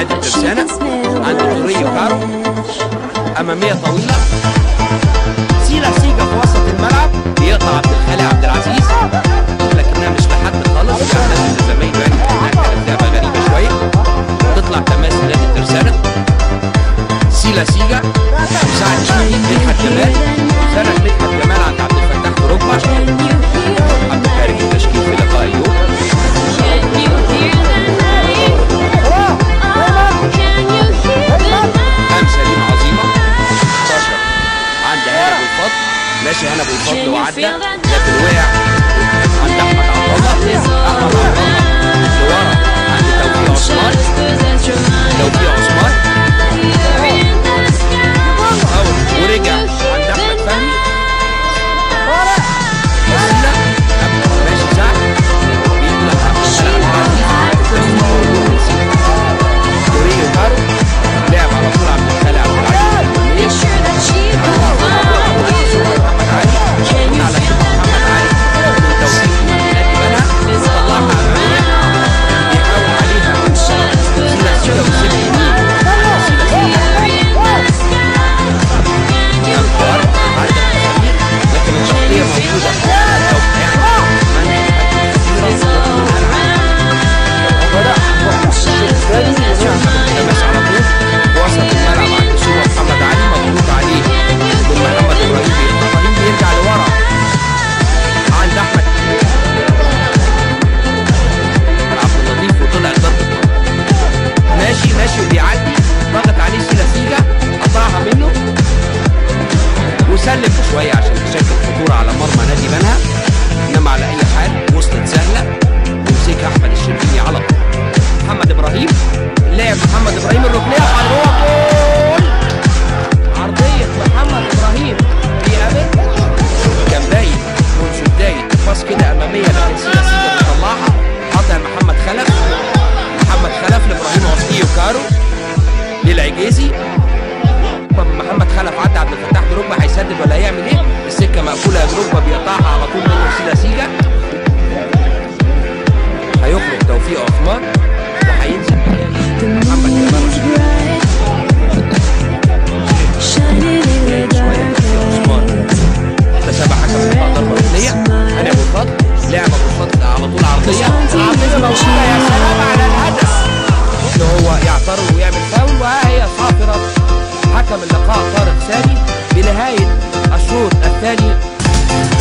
نادي الترسانة عند توريو كارو أمامية طويلة سيلا سيجا في وسط الملعب بيقطع عبد الخالق عبد العزيز لكنها مش لحد خالص يعني زمايله يعني كانها كانت لعبة غريبة شوية تطلع تماس نادي الترسانة سيلا سيجا مساعد شهيد مدحت جمال سند مدحت جمال عند عبد الفتاح بركبة عبد خارج التشكيل في لقاء اليوم قام سليم عظيمة 16 عند هنا ابو الفضل ماشي هنا ابو الفضل وعدى لكن وقع عند احمد عبد الله احمد عبد الله لورا عند توفيق عثمان توفيق عثمان أول ورجع عند احمد فهمي وسيلة ماشي سعد بيطلع احمد العزيز توريو كارو لعب على طول عبد الخالق عبد العزيز محمد علي يكون على شوط محمد علي من توفيق من نادي بنها طلعها اماميه بيحاول عليها سيلا سيلا وسيب يمين سيلا سيلا انكار عدى التسليم لكن التغطيه موجوده لو يعني تماس على طول وسط الملعب عند سوى محمد علي مضغوط عليه من محمد ابراهيم ابراهيم بيرجع لورا عند احمد عبد اللطيف وطلع ضربه ماشي ماشي وبيعدي ضغط عليه سيلا سيجا قطعها منه وسلم شويه عشان تشكل خطوره على مرمى نادي بنها انما على اي حال وصلت سهله ومسكها احمد الشربيني على طول محمد ابراهيم لاعب محمد ابراهيم الركنيه على هو جول عرضيه محمد ابراهيم بيقابل كان باين منذ بدايه باص كده اماميه لكن سيلا سيجا بيطلعها قطع محمد خلف محمد خلف لابراهيم عصيو كارو للعجيزي طب محمد خلف عدى عبد الفتاح دروجبا هيسدد ولا هيعمل ايه؟ السكه مقفوله يا دروجبا بيقطعها على طول منه سيلا سيجا هيخرج توفيق عثمان وهينزل مكان محمد جمال رشيد شويه توفيق عثمان ده سبع حكم قطع ضربه ركنيه هاني ابو الفضل لعب ابو الفضل على طول عرضيه عرضيه موجوده يا سلام على الهدف ان هو يعترض ويعمل فاول وهي صافره حكم اللقاء طارق ثاني بنهايه الشوط الثاني